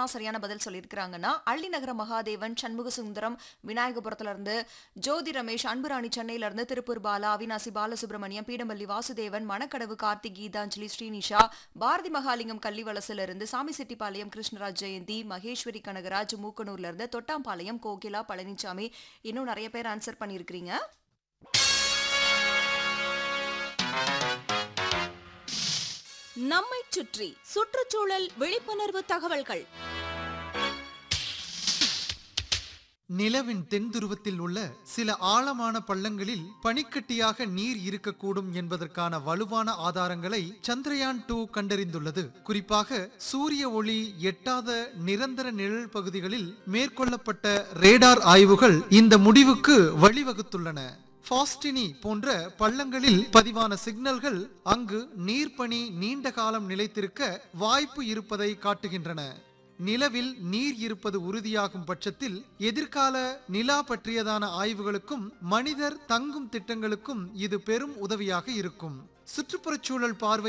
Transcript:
யாரெல்லாம் சரியான பதில் சொல்லியிருக்கிறாங்கன்னா அள்ளிநகர மகாதேவன் சண்முக சுந்தரம் விநாயகபுரத்துல இருந்து ஜோதி ரமேஷ் அன்புராணி சென்னையில இருந்து திருப்பூர் பாலா அவினாசி பாலசுப்ரமணியம் பீடம்பள்ளி வாசுதேவன் மணக்கடவு கார்த்திக் கீதாஞ்சலி ஸ்ரீனிஷா பாரதி மகாலிங்கம் கள்ளிவலசுல இருந்து சாமி செட்டிப்பாளையம் கிருஷ்ணராஜ் ஜெயந்தி மகேஸ்வரி கனகராஜ் மூக்கனூர்ல இருந்து தொட்டாம்பாளையம் கோகிலா பழனிசாமி இன்னும் நிறைய பேர் ஆன்சர் பண்ணியிருக்கிறீங்க நம்மைச் சுற்றி சுற்றுச்சூழல் விழிப்புணர்வு தகவல்கள் நிலவின் தென் துருவத்தில் உள்ள சில ஆழமான பள்ளங்களில் பனிக்கட்டியாக நீர் இருக்கக்கூடும் என்பதற்கான வலுவான ஆதாரங்களை சந்திரயான் டூ கண்டறிந்துள்ளது குறிப்பாக சூரிய ஒளி எட்டாத நிரந்தர நிழல் பகுதிகளில் மேற்கொள்ளப்பட்ட ரேடார் ஆய்வுகள் இந்த முடிவுக்கு வழிவகுத்துள்ளன ஃபாஸ்டினி போன்ற பள்ளங்களில் பதிவான சிக்னல்கள் அங்கு நீர்ப்பனி நீண்ட காலம் நிலைத்திருக்க வாய்ப்பு இருப்பதை காட்டுகின்றன நிலவில் நீர் இருப்பது உறுதியாகும் பட்சத்தில் எதிர்கால நிலா பற்றியதான ஆய்வுகளுக்கும் மனிதர் தங்கும் திட்டங்களுக்கும் இது பெரும் உதவியாக இருக்கும் சுற்றுப்புறச்சூழல் பார்வை